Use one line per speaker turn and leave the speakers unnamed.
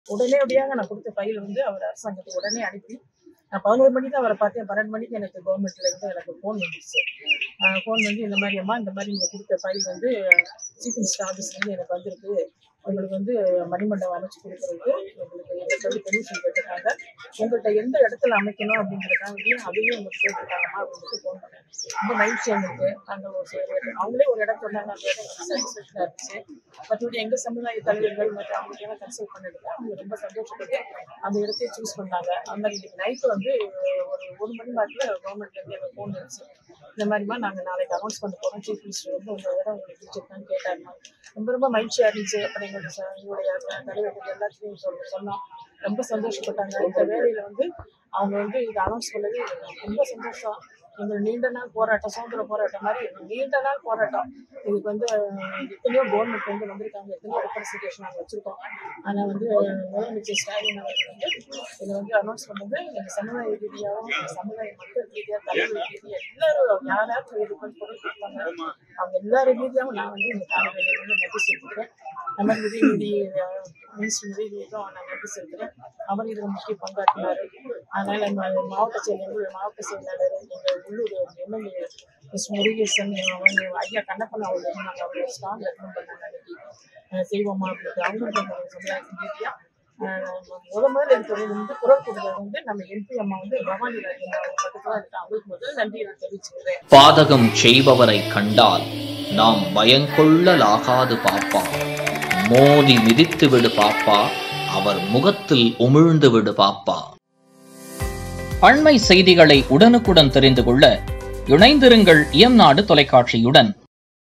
உடனடியாக நான் கொடுத்த ஃபைல் வந்து அவர் அரசாங்கத்துக்கு உடனே அனுப்பி நான் பதினோரு மணிக்கு அவரை பார்த்தேன் பன்னெண்டு மணிக்கு எனக்கு கவர்மெண்ட்ல இருந்து எனக்கு ஃபோன் வந்துச்சு ஃபோன் வந்து இந்த மாதிரி அம்மா இந்த மாதிரி நீங்கள் கொடுத்த ஃபைல் வந்து சீஃப் மினிஸ்டர் ஆஃபீஸ்லேருந்து எனக்கு வந்திருக்கு உங்களுக்கு வந்து மணிமண்டபம் அமைச்சு கொடுக்குறது உங்களுக்கு எங்களுக்கு வந்து பெர்மிஷன் கேட்டிருக்காங்க உங்கள்கிட்ட எந்த இடத்துல அமைக்கணும் அப்படிங்கிறதுக்காக அதையும் உங்களுக்கு கேட்டிருக்காங்கம்மா அப்படின்னு ஃபோன் பண்ணேன் ரொம்ப மகிழ்ச்சியாக இருந்துருக்கு அந்த ஒரு சில- அவங்களே ஒரு இடம் சொன்னாங்க அந்த இடம் சாட்டிஸ்ஃபேக்ஷனாக இருந்துச்சு மற்றபடி எங்கள் சமுதாய தலைவர்கள் மற்றும் அவங்களுக்கு எல்லாம் கன்சல்ட் பண்ணிட்டு அவங்க ரொம்ப சந்தோஷப்பட்டு அந்த இடத்தையே சூஸ் பண்ணாங்க அந்த மாதிரி இன்னைக்கு நைட்டு வந்து ஒரு ஒரு மணி நேரத்தில் கவர்மெண்ட்லேருந்து எனக்கு ஃபோன் வந்துச்சு இந்த மாதிரிமா நாங்கள் நாளைக்கு அனௌன்ஸ் பண்ண போகிறோம் சீஃப் மினிஸ்டர் வந்து உங்கள் இடம் உங்களுக்கு பிடிச்சிருக்கான்னு கேட்டாருமா ரொம்ப ரொம்ப மகிழ்ச்சியாக இருந்துச்சு அப்புறம் எங்களுடைய ச- எங்களுடைய தலைவர்கள் எல்லாத்தையும் சொல்ல சொன்னோம் ரொம்ப சந்தோஷப்பட்டாங்க இந்த வேலையில் வந்து அவங்க வந்து இதை அனௌன்ஸ் பண்ணது எனக்கு ரொம்ப சந்தோஷம் எங்கள் நீண்ட நாள் போராட்டம் சுதந்திர போராட்டம் மாதிரி நீண்ட நாள் போராட்டம் இதுக்கு வந்து அஹ், எத்தனையோ கவர்மெண்ட் வந்து வந்திருக்காங்க எத்தனையோ ரெப்ரஸன்டேஷன் நாங்கள் வச்சுருக்கோம் ஆனால் வந்து அஹ், முதலமைச்சர் ஸ்டாலின் அவர்கள் வந்து இதை வந்து அனௌன்ஸ் பண்ணது எங்கள் சமுதாய ரீதியாகவும் எங்கள் சமுதாய மக்கள் ரீதியாக தலைவர் ரீதியாக எல்லாரும் யாராவது இது பண்ணி குரல் கொடுத்தாங்க அவங்க எல்லாரும் ரீதியாகவும் நான் வந்து இந்த காலநிலை வந்து நன்றி செலுத்துகிறேன் நம்ம உதயநிதி மினிஸ்டர் உதயநிதிக்கும் நான் நன்றி செலுத்துகிறேன் அவர் இதில் முக்கிய பங்காற்றினார் அதனால் நம்ம மாவட்ட செயலர் எங்களுடைய மாவட்ட செயலாளர் எங்கள் உள்ளூர் எம்எல்ஏ மிஸ் முருகேசன் அவங்க ஐயா கண்ணப்பன் அவங்க நாங்கள் அவங்க ஸ்ட்ராங் ரெக்கமெண்ட் பண்ணாங்க அன்னைக்கு அஹ் செய்வோமா அப்படின்ட்டு அவங்களும் நம்ம சமுதாயத்தின் ரீதியாக முத முதல்ல இருக்கிறது வந்து குரல் கொடுத்தது வந்து நம்ம எம்பி அம்மா வந்து பவானி ராஜன் அவங்க பக்கத்துல இருக்காங்க அவங்களுக்கு முதல்ல நன்றி நான் தெரிவிச்சுக்கிறேன்
பாதகம் செய்பவரை கண்டால் நாம் பயங்கொள்ளலாகாது பாப்பா மோதி மிதித்து விடு பாப்பா அவர் முகத்தில் உமிழ்ந்து விடு பாப்பா அண்மை செய்திகளை உடனுக்குடன் தெரிந்து கொள்ள இணைந்திருங்கள் இயம்நாடு தொலைக்காட்சியுடன்